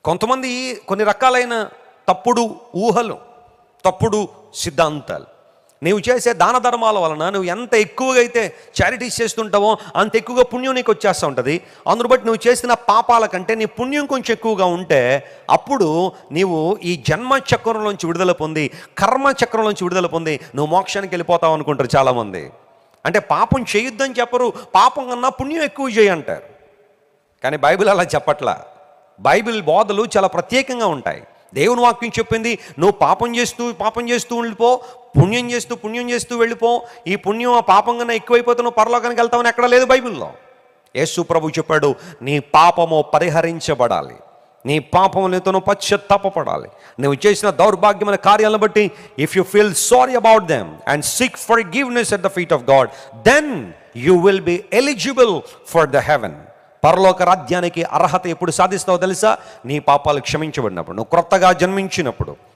కొంతమంది కొన్ని రకాలైన తప్పుడు ఊహలు తప్పుడు సిద్ధాంతాలు నీవు చేసే దాన ధర్మాల వలన నువ్వు ఎంత ఎక్కువగా అయితే చారిటీస్ చేస్తుంటావో అంత ఎక్కువగా పుణ్యం నీకు వచ్చేస్తూ ఉంటుంది అందును బట్టి నువ్వు చేసిన పాపాల కంటే నీ పుణ్యం కొంచెం ఎక్కువగా ఉంటే అప్పుడు నీవు ఈ జన్మ చక్రంలోంచి విడుదల పొంది కర్మ చక్రంలోంచి విడుదల పొంది నువ్వు మోక్షానికి వెళ్ళిపోతావు అనుకుంటారు చాలామంది అంటే పాపం చేయొద్దని చెప్పరు పాపం కన్నా పుణ్యం ఎక్కువ చేయంటారు కానీ బైబిల్ అలా చెప్పట్లా బైబిల్ బోధలు చాలా ప్రత్యేకంగా ఉంటాయి దేవుని వాక్యం చెప్పింది నువ్వు పాపం చేస్తూ పాపం చేస్తూ వెళ్ళిపో పుణ్యం చేస్తూ పుణ్యం చేస్తూ వెళ్ళిపో ఈ పుణ్యం ఆ పాపం కన్నా ఎక్కువైపోతే నువ్వు పరలోకానికి వెళ్తావని ఎక్కడ లేదు బైబిల్లో యేసు ప్రభు చెప్పాడు నీ పాపము పరిహరించబడాలి నీ పాపములతో నువ్వు పశ్చాత్తాపడాలి నువ్వు చేసిన దౌర్భాగ్యమైన కార్యాలను బట్టి if you feel sorry about them and seek forgiveness at the feet of God then you will be eligible for the heaven పరలోక రాజ్యానికి అర్హత ఎప్పుడు సాధిస్తావో తెలుసా నీ పాపాలు క్షమించబడినప్పుడు నువ్వు క్రొత్తగా జన్మించినప్పుడు